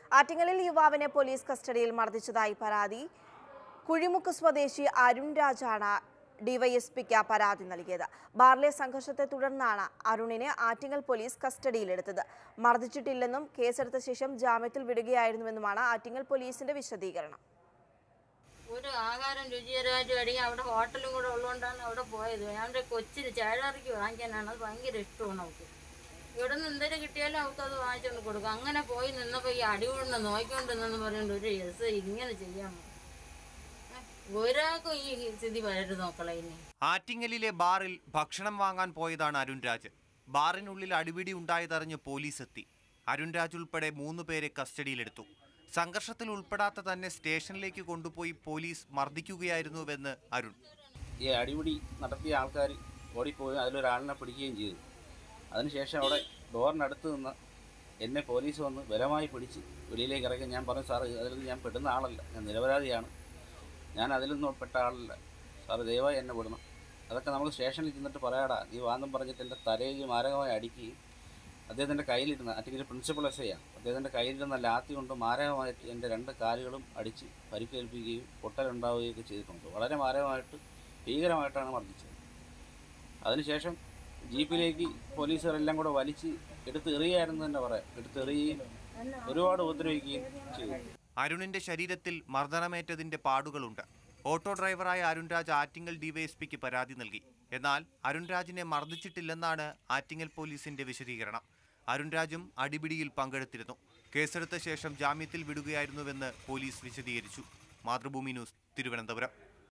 ആറ്റിങ്ങലിൽ യുവാവിനെ പോലീസ് കസ്റ്റഡിയിൽ മർദ്ദിച്ചതായി പരാതി കുഴിമുക്ക് സ്വദേശി അരുൺ രാജാണ് ഡിവൈഎസ്പിക്ക് പരാതി നൽകിയത് ബാർലെ സംഘർഷത്തെ തുടർന്നാണ് അരുണിനെ ആറ്റിങ്ങൽ പോലീസ് കസ്റ്റഡിയിലെടുത്തത് മർദ്ദിച്ചിട്ടില്ലെന്നും കേസെടുത്ത ശേഷം ജാമ്യത്തിൽ വിടുകയായിരുന്നുവെന്നുമാണ് ആറ്റിങ്ങൽ പോലീസിന്റെ വിശദീകരണം ഒരു ആഹാരം രുചികരമായിട്ട് കഴിക്കാൻ അവിടെ ഹോട്ടലും കൂടെ ഉള്ളതുകൊണ്ടാണ് അവിടെ പോയത് ഞാൻ ഒരു കൊച്ചിന് ചേഴറിക്ക് വാങ്ങിക്കാനാണ് അത് ഭയങ്കര ഇഷ്ടമാണ് അവൾക്ക് ഇവിടെ നിന്ന് എന്തെങ്കിലും കിട്ടിയാലും അവൾക്ക് അത് വാങ്ങിച്ചുകൊണ്ട് കൊടുക്കും അങ്ങനെ പോയി നിന്നപ്പോൾ ഈ അടികൊണ്ട് നോക്കിക്കൊണ്ട് നിന്നെന്ന് പറയുന്നുണ്ട് ഒരു എസ് ഇങ്ങനെ ചെയ്യാമോ ഏ, ഒരാൾക്കും ഈ സ്ഥിതി വരരുത് നോക്കളെ ഇനി ആറ്റിങ്ങലിലെ ബാറിൽ ഭക്ഷണം വാങ്ങാൻ പോയതാണ് അരുൺ രാജ് ബാറിനുള്ളിൽ അടിപിടി ഉണ്ടായതറിഞ്ഞ് പോലീസ് എത്തി അരുൺ രാജ് ഉൾപ്പെടെ മൂന്ന് പേരെ കസ്റ്റഡിയിലെടുത്തു സംഘർഷത്തിൽ ഉൾപ്പെടാത്ത തന്നെ സ്റ്റേഷനിലേക്ക് കൊണ്ടുപോയി പോലീസ് മർദ്ദിക്കുകയായിരുന്നുവെന്ന് അരുൺ ഈ അടിപിടി നടത്തിയ ആൾക്കാർ ഓടിപ്പോയി അതിലൊരാളിനെ പിടിക്കുകയും ചെയ്തു അതിനുശേഷം അവിടെ ഡോറിനടുത്ത് നിന്ന് എന്നെ പോലീസ് വന്ന് ബലമായി പിടിച്ച് വെളിയിലേക്ക് ഇറങ്ങി ഞാൻ പറഞ്ഞു സാറ് അതിൽ ഞാൻ പെടുന്ന ആളല്ല ഞാൻ നിരപരാധിയാണ് ഞാൻ അതിലൊന്നും പെട്ട ആളല്ല സാറ് ദയവായി എന്നെ വിടണം അതൊക്കെ നമുക്ക് സ്റ്റേഷനിൽ ചെന്നിട്ട് പറയാടാ നീ വാദം പറഞ്ഞിട്ട് എൻ്റെ തലയിൽ മാരകമായി അടിക്കുകയും അദ്ദേഹത്തിൻ്റെ കയ്യിലിരുന്ന അറ്റിക്കൽ പ്രിൻസിപ്പൾ എസ് ഐയാണ് അദ്ദേഹത്തിൻ്റെ കയ്യിലിരുന്ന ലാത്തി കൊണ്ട് മാരകമായിട്ട് എൻ്റെ രണ്ട് കാലുകളും അടിച്ച് പരിക്കേൽപ്പിക്കുകയും പൊട്ടലുണ്ടാവുകയൊക്കെ ചെയ്തിട്ടുണ്ട് വളരെ മാരകമായിട്ട് ഭീകരമായിട്ടാണ് മർദ്ദിച്ചത് അതിനുശേഷം ജീപ്പിലേക്ക് പോലീസുകാരെല്ലാം കൂടെ വലിച്ച് എടുത്ത് എറിയായിരുന്നു തന്നെ പറയാം എടുത്ത് എറിയുകയും ഒരുപാട് ഉപദ്രവിക്കുകയും ചെയ്തു അരുണിന്റെ ശരീരത്തിൽ മർദ്ദനമേറ്റതിന്റെ പാടുകളുണ്ട് ഓട്ടോ ഡ്രൈവറായ അരുൺ രാജ് ആറ്റിങ്ങൽ ഡിവൈഎസ്പിക്ക് പരാതി നൽകി എന്നാൽ അരുൺ രാജിനെ മർദ്ദിച്ചിട്ടില്ലെന്നാണ് ആറ്റിങ്ങൽ പോലീസിന്റെ വിശദീകരണം അരുൺ രാജും അടിപിടിയിൽ പങ്കെടുത്തിരുന്നു കേസെടുത്ത ശേഷം ജാമ്യത്തിൽ വിടുകയായിരുന്നുവെന്ന് പോലീസ് വിശദീകരിച്ചു മാതൃഭൂമി ന്യൂസ് തിരുവനന്തപുരം